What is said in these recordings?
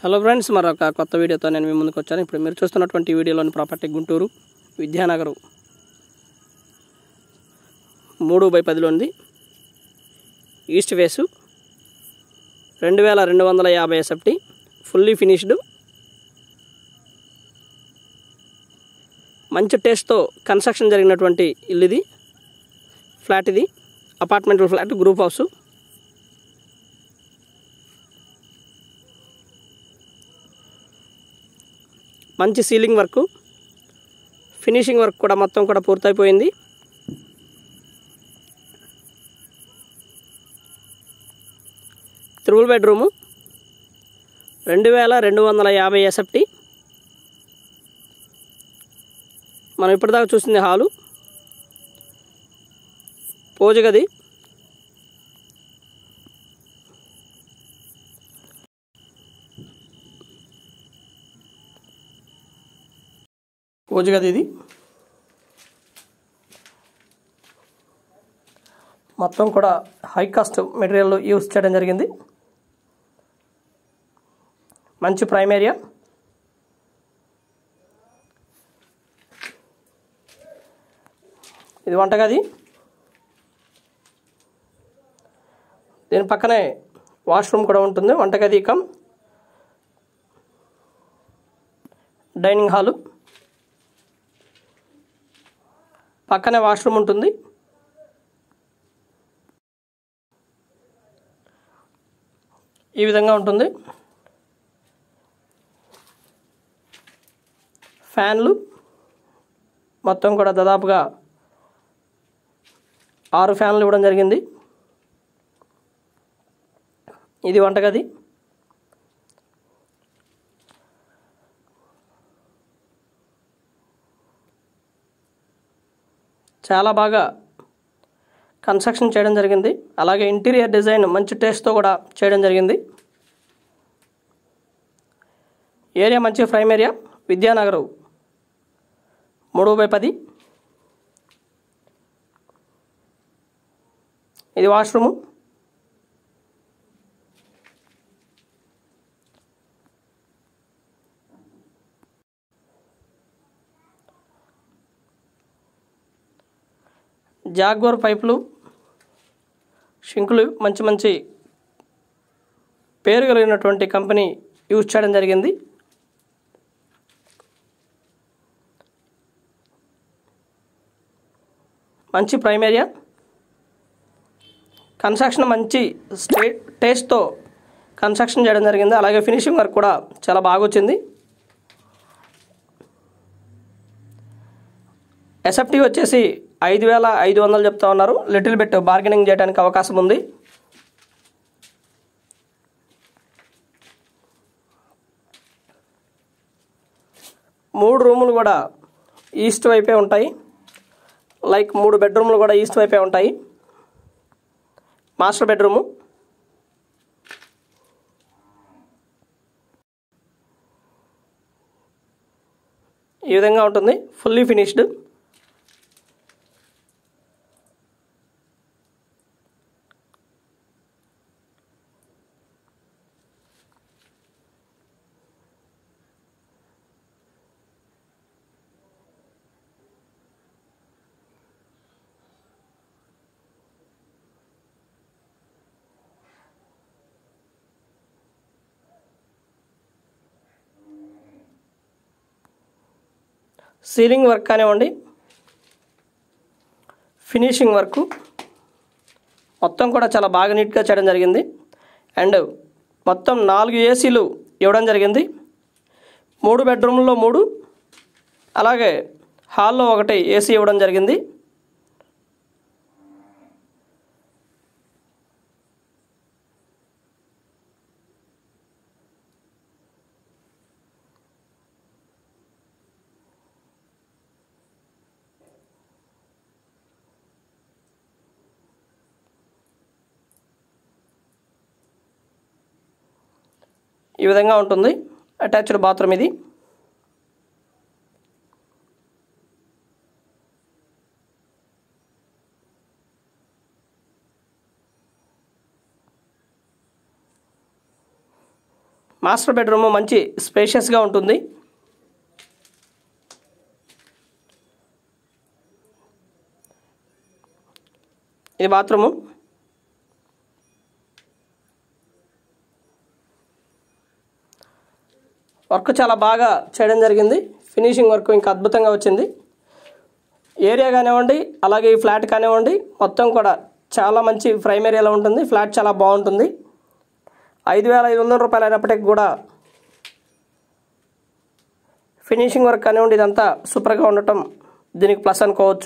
hello friends మరొక కొత్త వీడియోతో నేను మీ ముందుకు వచ్చాను ఇప్పుడు మీరు చూస్తున్నటువంటి వీడియోలోని ప్రాపర్టీ గుంటూరు విద్యానగర్ మూడు బై పదిలో ఉంది ఈస్ట్ వేసు రెండు వేల రెండు వందల యాభై ఎస్ఎఫ్టీ ఫుల్లీ ఫినిష్డ్ మంచి టేస్ట్తో కన్స్ట్రక్షన్ జరిగినటువంటి ఇల్లు ఇది ఫ్లాట్ ఇది అపార్ట్మెంటల్ ఫ్లాట్ గ్రూప్ హౌస్ మంచి సీలింగ్ వర్క్ ఫినిషింగ్ వర్క్ కూడా మొత్తం కూడా పూర్తయిపోయింది త్రిబుల్ బెడ్రూము రెండు వేల రెండు వందల యాభై ఎస్ఎఫ్టీ మనం ఇప్పటిదాకా చూసింది హాలు పూజ గది పూజ గది ఇది మొత్తం కూడా హై కాస్ట్ మెటీరియల్ యూస్ చేయడం జరిగింది మంచి ప్రైమ్ ఏరియా ఇది వంటగది దీని పక్కనే వాష్రూమ్ కూడా ఉంటుంది వంటగది కమ్ డైనింగ్ హాలు పక్కనే వాష్రూమ్ ఉంటుంది ఈ విధంగా ఉంటుంది ఫ్యాన్లు మొత్తం కూడా దాదాపుగా ఆరు ఫ్యాన్లు ఇవ్వడం జరిగింది ఇది వంటగది చాలా బాగా కన్స్ట్రక్షన్ చేయడం జరిగింది అలాగే ఇంటీరియర్ డిజైన్ మంచి టేస్ట్తో కూడా చేయడం జరిగింది ఏరియా మంచి ప్రైమ్ ఏరియా విద్యానగర్ మూడు బై పది ఇది వాష్రూము జాగ్వర్ పైపులు షింకులు మంచి మంచి పేరు కలిగినటువంటి కంపెనీ యూజ్ చేయడం జరిగింది మంచి ప్రైమ్ ఏరియా కన్స్ట్రక్షన్ మంచి స్టే టేస్ట్తో కన్స్ట్రక్షన్ చేయడం జరిగింది అలాగే ఫినిషింగ్ వర్క్ కూడా చాలా బాగా వచ్చింది ఎస్ఎఫ్టీ వచ్చేసి ఐదు వేల ఐదు వందలు చెప్తా ఉన్నారు లిటిల్ బిట్ బార్గెనింగ్ చేయడానికి అవకాశం ఉంది మూడు రూములు కూడా ఈస్ట్ వైపే ఉంటాయి లైక్ మూడు బెడ్రూమ్లు కూడా ఈస్ట్ వైపే ఉంటాయి మాస్టర్ బెడ్రూము ఈ విధంగా ఉంటుంది ఫుల్లీ ఫినిష్డ్ సీలింగ్ వర్క్ కానివ్వండి ఫినిషింగ్ వర్క్ మొత్తం కూడా చాలా బాగా నీట్గా చేయడం జరిగింది అండ్ మొత్తం నాలుగు ఏసీలు ఇవ్వడం జరిగింది మూడు బెడ్రూమ్లో మూడు అలాగే హాల్లో ఒకటి ఏసీ ఇవ్వడం జరిగింది ఈ విధంగా ఉంటుంది అటాచ్డ్ బాత్రూమ్ ఇది మాస్టర్ బెడ్రూమ్ మంచి స్పేషియస్గా ఉంటుంది ఇది బాత్రూము వర్క్ చాలా బాగా చేయడం జరిగింది ఫినిషింగ్ వర్క్ ఇంకా అద్భుతంగా వచ్చింది ఏరియా కానివ్వండి అలాగే ఈ ఫ్లాట్ కానివ్వండి మొత్తం కూడా చాలా మంచి ప్రైమ్ ఏరియాలో ఉంటుంది ఫ్లాట్ చాలా బాగుంటుంది ఐదు వేల ఐదు వందల రూపాయలు అయినప్పటికీ కూడా ఫినిషింగ్ వర్క్ కానివ్వండి ఇదంతా సూపర్గా ఉండటం దీనికి ప్లస్ అనుకోవచ్చు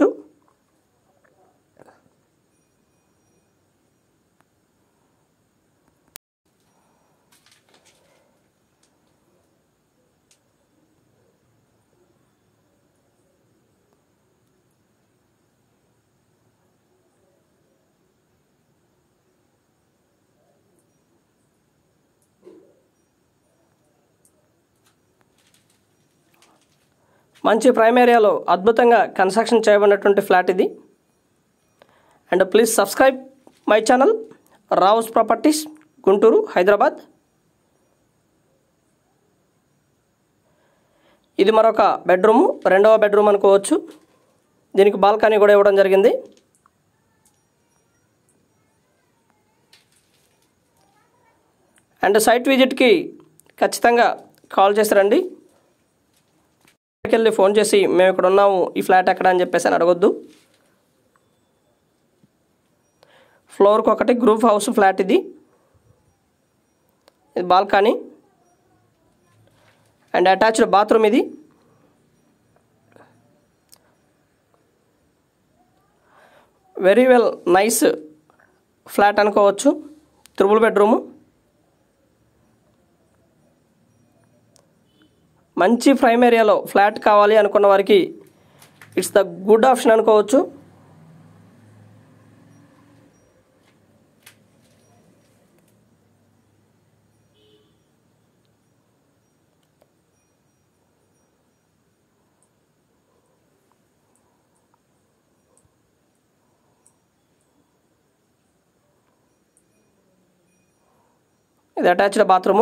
మంచి ప్రైమ్ ఏరియాలో అద్భుతంగా కన్స్ట్రక్షన్ చేయబడినటువంటి ఫ్లాట్ ఇది and please subscribe my channel Rao's properties Guntur Hyderabad ఇది మరొక బెడ్రూము రెండవ బెడ్రూమ్ అనుకోవచ్చు దీనికి బాల్కనీ కూడా ఇవ్వడం జరిగింది అండ్ సైట్ విజిట్కి ఖచ్చితంగా కాల్ చేసి రండి వెళ్ళి ఫోన్ చేసి మేము ఇక్కడ ఉన్నాము ఈ ఫ్లాట్ ఎక్కడ అని చెప్పేసి అని అడగొద్దు ఫ్లోర్కి ఒకటి గ్రూప్ హౌస్ ఫ్లాట్ ఇది ఇది బాల్కనీ అండ్ అటాచ్డ్ బాత్రూమ్ ఇది వెరీ వెల్ నైస్ ఫ్లాట్ అనుకోవచ్చు త్రిబుల్ బెడ్రూము మంచి ప్రైమ్ ఏరియాలో ఫ్లాట్ కావాలి అనుకున్న వారికి ఇట్స్ ద గుడ్ ఆప్షన్ అనుకోవచ్చు ఇది attached bathroom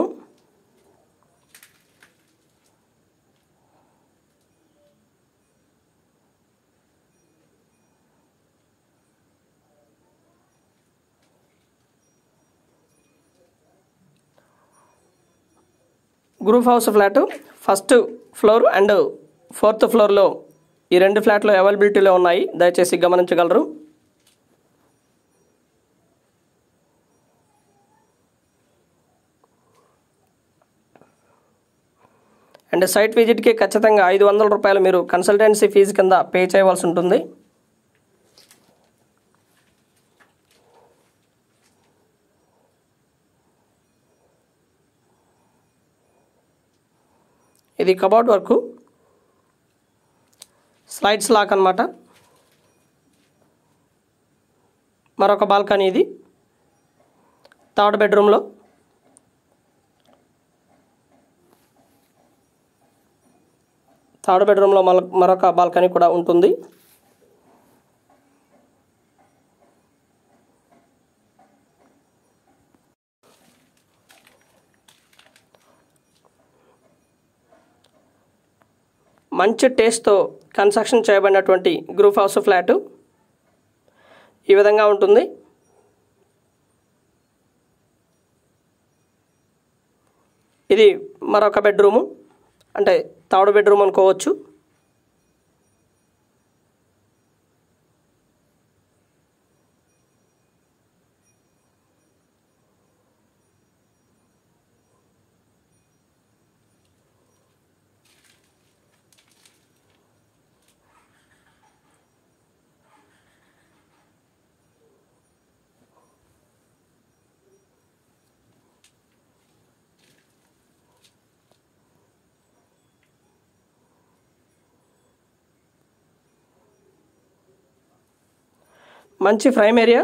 group house flat first floor and fourth ఫ్లోర్లో ఈ రెండు ఫ్లాట్లు అవైలబిలిటీలో ఉన్నాయి దయచేసి గమనించగలరు అండ్ సైట్ విజిట్కి ఖచ్చితంగా ఐదు వందల రూపాయలు మీరు కన్సల్టెన్సీ ఫీజు కింద పే చేయవలసి ఉంటుంది ఇది కబోర్డ్ వర్క్ స్లైడ్స్ లాక్ అనమాట మరొక బాల్కనీ ఇది థర్డ్ బెడ్రూమ్లో థర్డ్ బెడ్రూమ్లో మల మరొక బాల్కనీ కూడా ఉంటుంది మంచి టేస్ట్తో కన్స్ట్రక్షన్ చేయబడినటువంటి గ్రూప్ హౌస్ ఫ్లాటు ఈ విధంగా ఉంటుంది ఇది మరొక బెడ్రూము అంటే థర్డ్ బెడ్రూమ్ అనుకోవచ్చు మంచి prime area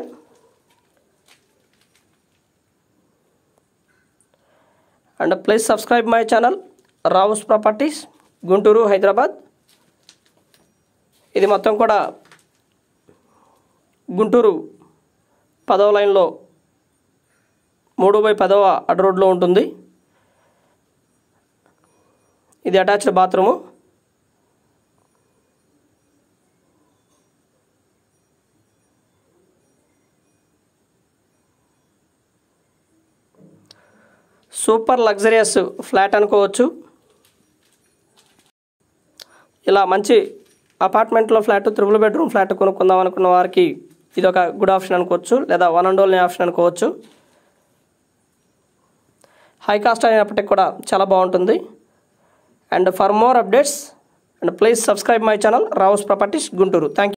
and please subscribe my channel Rao's properties Guntur Hyderabad ఇది మొత్తం కూడా గుంటూరు పదవ లైన్లో మూడు బై పదవ అడ్ రోడ్లో ఉంటుంది ఇది attached bathroom super luxurious flat అనుకోవచ్చు ఇలా మంచి అపార్ట్మెంట్లో ఫ్లాట్ త్రిబుల్ బెడ్రూమ్ ఫ్లాట్ కొనుక్కుందాం అనుకున్న వారికి ఇది ఒక గుడ్ ఆప్షన్ అనుకోవచ్చు లేదా వన్ అండ్ ఓన్లీ ఆప్షన్ అనుకోవచ్చు హై కాస్ట్ అయినప్పటికీ కూడా చాలా బాగుంటుంది and for more updates and please subscribe my channel Rao's properties Guntur thank